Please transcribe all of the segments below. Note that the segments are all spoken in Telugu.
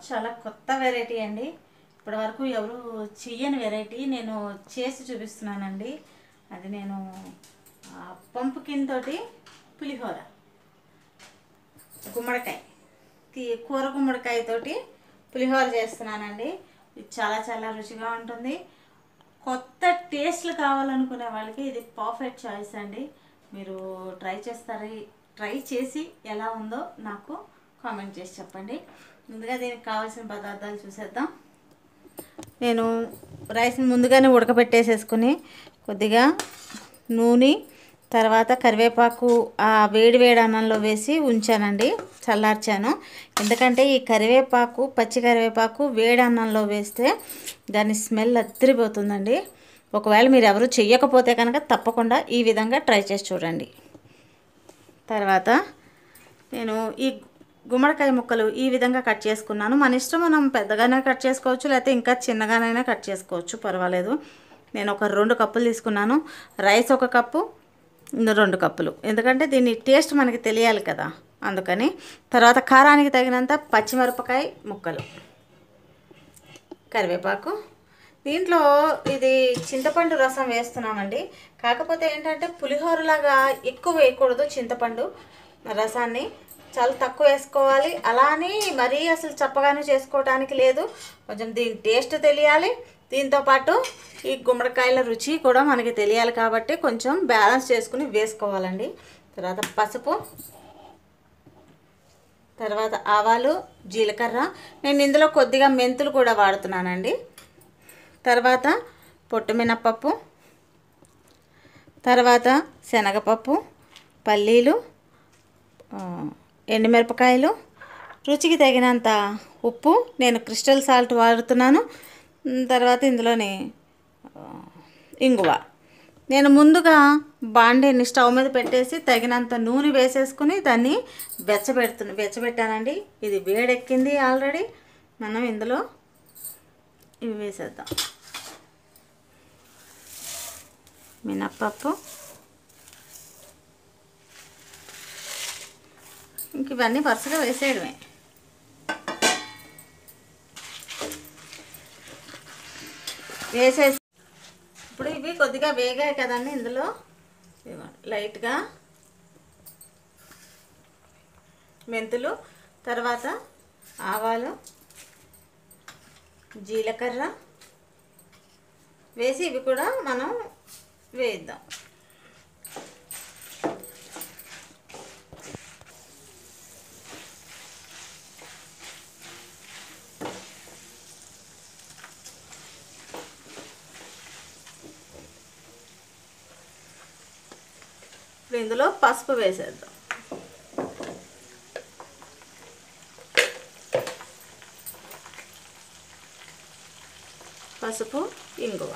చాలా కొత్త వెరైటీ అండి ఇప్పటి వరకు ఎవరు చెయ్యని వెరైటీ నేను చేసి చూపిస్తున్నానండి అది నేను పంపుకిన్ తోటి పులిహోర గుమ్మడికాయ తీ- కూర గుమ్మడికాయ తోటి పులిహోర చేస్తున్నానండి ఇది చాలా చాలా రుచిగా ఉంటుంది కొత్త టేస్ట్లు కావాలనుకునే వాళ్ళకి ఇది పర్ఫెక్ట్ చాయిస్ అండి మీరు ట్రై చేస్తారు ట్రై చేసి ఎలా ఉందో నాకు కామెంట్ చేసి చెప్పండి ముందుగా దీనికి కావాల్సిన పదార్థాలు చూసేద్దాం నేను రైస్ని ముందుగానే ఉడకబెట్టేసేసుకుని కొద్దిగా నూనె తర్వాత కరివేపాకు ఆ వేడి వేడి అన్నంలో వేసి ఉంచానండి చల్లార్చాను ఎందుకంటే ఈ కరివేపాకు పచ్చి కరివేపాకు వేడి అన్నంలో వేస్తే దాని స్మెల్ అద్దరిపోతుందండి ఒకవేళ మీరు ఎవరు చెయ్యకపోతే కనుక తప్పకుండా ఈ విధంగా ట్రై చేసి చూడండి తర్వాత నేను ఈ గుమ్మడికాయ ముక్కలు ఈ విధంగా కట్ చేసుకున్నాను మన ఇష్టం మనం పెద్దగానే కట్ చేసుకోవచ్చు లేకపోతే ఇంకా చిన్నగానైనా కట్ చేసుకోవచ్చు పర్వాలేదు నేను ఒక రెండు కప్పులు తీసుకున్నాను రైస్ ఒక కప్పు ఇంకా రెండు కప్పులు ఎందుకంటే దీని టేస్ట్ మనకి తెలియాలి కదా అందుకని తర్వాత కారానికి తగినంత పచ్చిమిరపకాయ ముక్కలు కరివేపాకు దీంట్లో ఇది చింతపండు రసం వేస్తున్నామండి కాకపోతే ఏంటంటే పులిహోరలాగా ఎక్కువ వేయకూడదు చింతపండు రసాన్ని చాలా తక్కువ వేసుకోవాలి అలా అని మరీ అసలు చప్పగానే చేసుకోవడానికి లేదు కొంచెం దీని టేస్ట్ తెలియాలి దీంతో పాటు ఈ గుమ్మడికాయల రుచి కూడా మనకి తెలియాలి కాబట్టి కొంచెం బ్యాలెన్స్ చేసుకుని వేసుకోవాలండి తర్వాత పసుపు తర్వాత ఆవాలు జీలకర్ర నేను ఇందులో కొద్దిగా మెంతులు కూడా వాడుతున్నానండి తర్వాత పొట్టు మినప్పప్పు తర్వాత శనగపప్పు పల్లీలు ఆ, ఎండుమిరపకాయలు రుచికి తగినంత ఉప్పు నేను క్రిస్టల్ సాల్ట్ వాడుతున్నాను ఉమ్, తర్వాత ఇందులోని ఆ, ఇంగువ నేను ముందుగా బాండీని స్టవ్ మీద పెట్టేసి తగినంత నూనె వేసేసుకుని దాన్ని వెచ్చబెడుతున్నా వెచ్చబెట్టానండి ఇది వేడెక్కింది ఆల్రెడీ మనం ఇందులో ఇవి వేసేద్దాం మినప్పప్పు ఇంక ఇవన్నీ వరుసగా వేసేయడమే వేసేసి ఇప్పుడు ఇవి కొద్దిగా వేగాయి కదండి ఇందులో ఇదిగోండి, లైట్గా మెంతులు తర్వాత ఆవాలు జీలకర్ర వేసి ఇవి కూడా మనం వేద్దాం ఇప్పుడు ఇందులో పసుపు వేసేద్దాం పసుపు ఇంగువ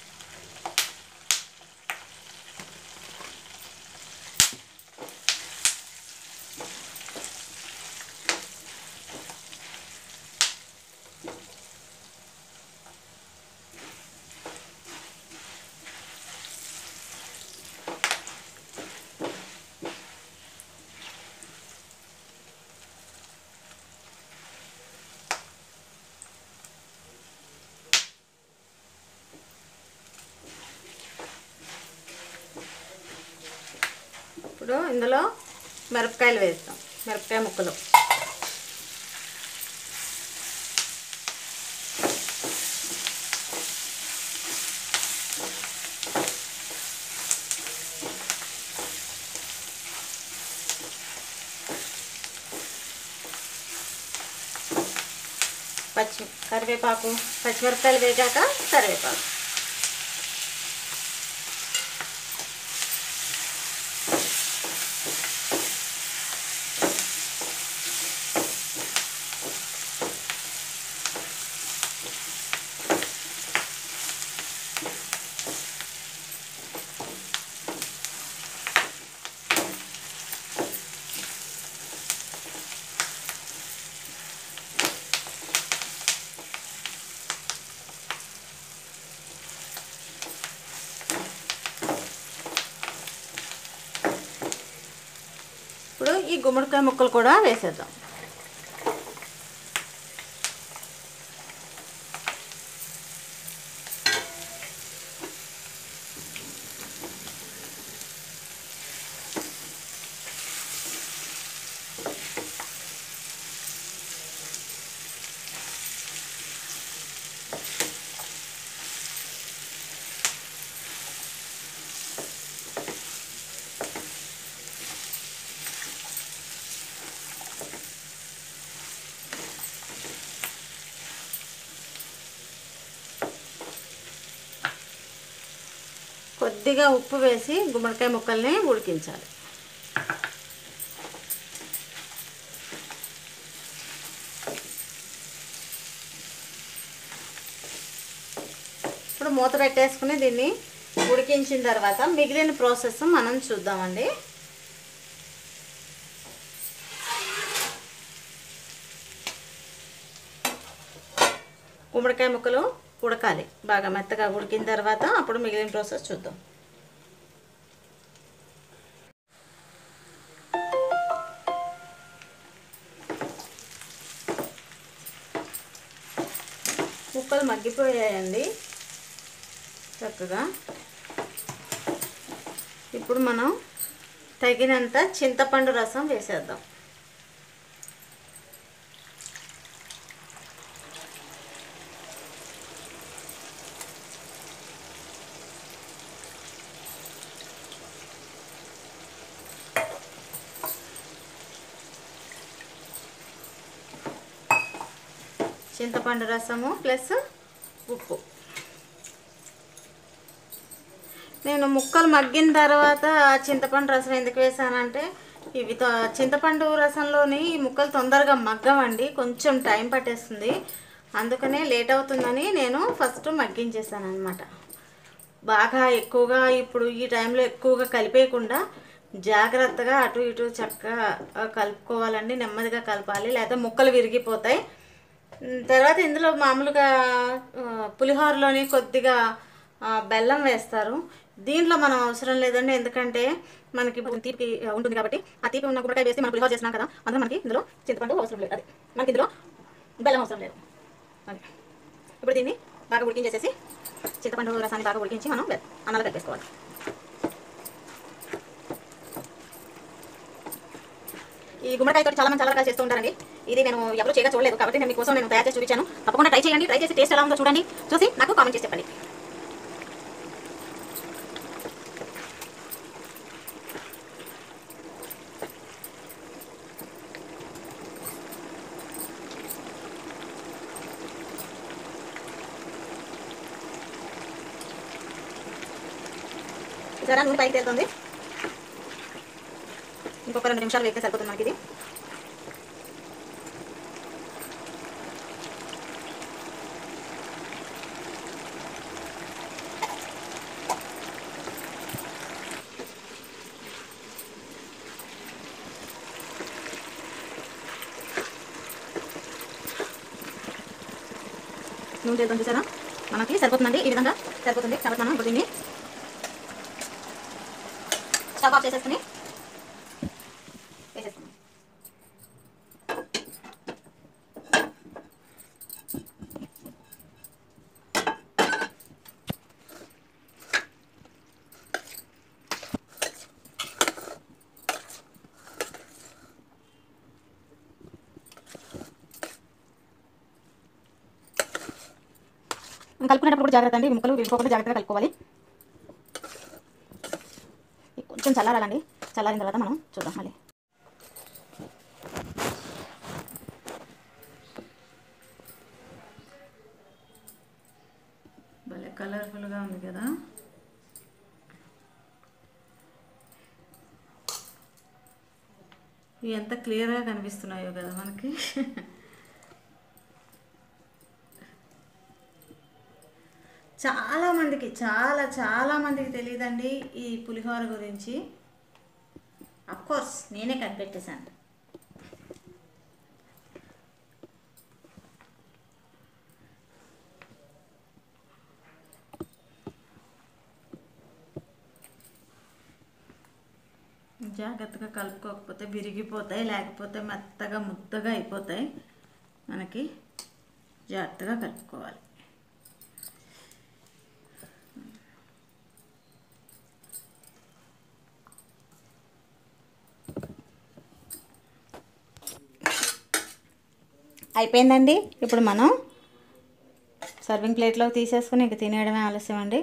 ఇప్పుడు ఇందులో మిరపకాయలు వేస్తాం మిరపకాయ ముక్కలు పచ్చి కరివేపాకు పచ్చిమిరపకాయలు వేగాక కరివేపాకు ఇప్పుడు ఈ గుమ్మడికాయ ముక్కలు కూడా వేసేద్దాం కొద్దిగా ఉప్పు వేసి గుమ్మడికాయ ముక్కల్ని ఉడికించాలి ఇప్పుడు మూత పెట్టేసుకుని దీన్ని ఉడికించిన తర్వాత మిగిలిన ప్రాసెస్ మనం చూద్దామండి గుమ్మడికాయ ముక్కలు ఉడకాలి బాగా మెత్తగా ఉడికిన తర్వాత అప్పుడు మిగిలిన ప్రాసెస్ చూద్దాం ముక్కలు మగ్గిపోయాయండి చక్కగా ఇప్పుడు మనం తగినంత చింతపండు రసం వేసేద్దాం చింతపండు రసము ప్లస్ ఉప్పు నేను ముక్కలు మగ్గిన తర్వాత చింతపండు రసం ఎందుకు వేసానంటే ఇవి తో- చింతపండు రసంలోని ఈ ముక్కలు తొందరగా మగ్గవండి కొంచెం టైం పట్టేస్తుంది అందుకనే లేట్ అవుతుందని నేను ఫస్ట్ మగ్గించేసాను అనమాట బాగా ఎక్కువగా ఇప్పుడు ఈ టైంలో ఎక్కువగా కలిపేయకుండా జాగ్రత్తగా అటు ఇటు చక్కగా ఆ, కలుపుకోవాలండి నెమ్మదిగా కలపాలి లేకపోతే ముక్కలు విరిగిపోతాయి ఉమ్, తర్వాత ఇందులో మామూలుగా ఆ, పులిహోరలోని కొద్దిగా ఆ, బెల్లం వేస్తారు దీంట్లో మనం అవసరం లేదండి ఎందుకంటే మనకి ఇప్పుడు తీపి ఉంటుంది కాబట్టి ఆ తీపి ఉన్న గుమ్మడికాయ వేస్తే మనం పులిహోర చేసినాం కదా అందులో మనకి ఇందులో చింతపండు అవసరం లేదు అది మనకి ఇందులో బెల్లం అవసరం లేదు అది ఇప్పుడు దీన్ని బాగా ఉడికించేసేసి చింతపండు రసాన్ని బాగా ఉడికించి మనం బె- అన్నాలు కలిపేసుకోవాలి ఈ గుమ్మడికాయతో చాలా మంది చాలా రకాలు చేస్తూ ఉంటారండి ఇది నేను ఎవరు చేయగా చూడలేదు కాబట్టి నేను మీకోసం నేను తయారు చేసి చూపించాను తప్పకుండా ట్రై చేయండి ట్రై చేసి టేస్ట్ ఎలా ఉందో చూడండి చూసి నాకు కామెంట్ చేసి చెప్పండి సరే నూనె పైకి తేలుతుంది ఇంకొక రెండు నిమిషాలు వేస్తే సరిపోతుంది మనకి ఇది నూనె చేద్దాం చూసారా మనకి సరిపోతుందండి ఈ విధంగా సరిపోతుంది కాబట్టి మనం ఇప్పుడు దీన్ని స్టవ్ ఆఫ్ చేసేసుకుని వేసేసుకున్నాం మనం కలుపుకునేటప్పుడు కూడా జాగ్రత్త అండి ఈ ముక్కలు విడిపోకుండా జాగ్రత్తగా కలుపుకోవాలి ఇది కొంచెం చల్లారాలండి చల్లారిన తర్వాత మనం చూద్దాం మళ్ళీ భలే కలర్ఫుల్గా ఉంది కదా ఇవి ఎంత క్లియర్గా కనిపిస్తున్నాయో కదా మనకి చాలా మందికి చాలా చాలా మందికి తెలియదండి ఈ పులిహోర గురించి కోర్స్ నేనే కనిపెట్టేశాను జాగ్రత్తగా కలుపుకోకపోతే విరిగిపోతాయి లేకపోతే మెత్తగా ముద్దగా అయిపోతాయి మనకి జాగ్రత్తగా కలుపుకోవాలి అయిపోయిందండి ఇప్పుడు మనం సర్వింగ్ ప్లేట్లో తీసేసుకుని ఇంక తినేయడమే ఆలస్యం అండి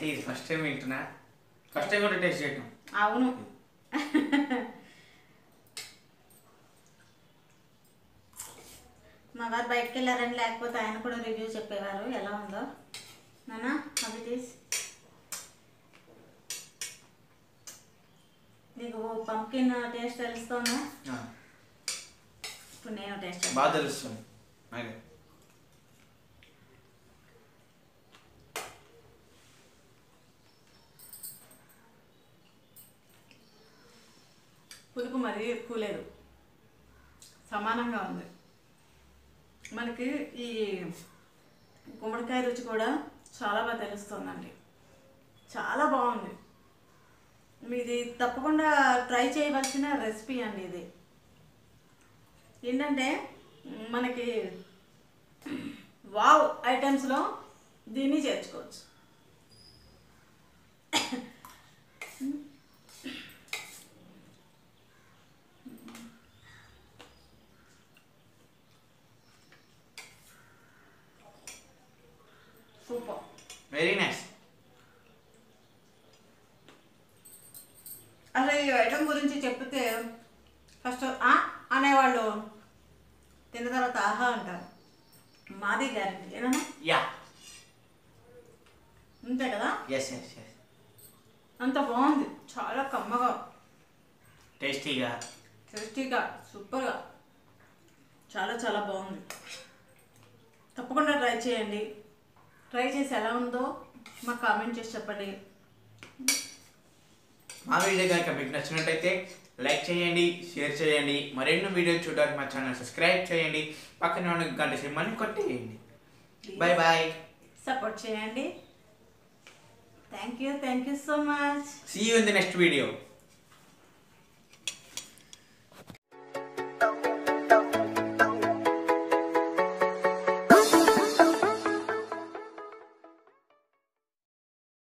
నేనైతే ఇది ఫస్ట్ టైం వింటున్నా ఫస్ట్ టైం కూడా టేస్ట్ చేయటం అవును మా వారు బయటకు వెళ్ళారని లేకపోతే ఆయన కూడా రివ్యూ చెప్పేవారు ఎలా ఉందో నాన్న అవి తీసి నీకు పంకిన్ టేస్ట్ తెలుస్తుందా ఆ, ఇప్పుడు నేను టేస్ట్ బాగా తెలుస్తుంది నాకు పులుపు మరీ ఎక్కువ లేదు సమానంగా ఉంది మనకి ఈ గుమ్మడికాయ రుచి కూడా చాలా బాగా తెలుస్తుందండి చాలా బాగుంది మీది తప్పకుండా ట్రై చేయవలసిన రెసిపీ అండి ఇది ఏంటంటే మనకి వావ్ ఐటమ్స్లో దీన్ని చేర్చుకోవచ్చు సూపర్ వెరీ నైస్ అసలు ఈ ఐటమ్ గురించి చెప్తే ఫస్ట్ ఆ అనేవాళ్ళు తిన్న తర్వాత ఆహా అంటారు మాది గ్యారంటీ ఏనా యా అంతే కదా ఎస్ ఎస్ ఎస్ అంత బాగుంది చాలా కమ్మగా టేస్టీగా టేస్టీగా సూపర్గా చాలా చాలా బాగుంది తప్పకుండా ట్రై చేయండి ట్రై చేసి ఎలా ఉందో మాకు కామెంట్ చేసి చెప్పండి మా వీడియో కనుక మీకు నచ్చినట్టయితే లైక్ చేయండి షేర్ చేయండి మరెన్నో వీడియోలు చూడడానికి మా ఛానల్ సబ్స్క్రైబ్ చేయండి పక్కన ఉన్న గంట సింహాన్ని కొట్టేయండి బాయ్ బాయ్ సపోర్ట్ చేయండి thank you thank you so much see you in the next video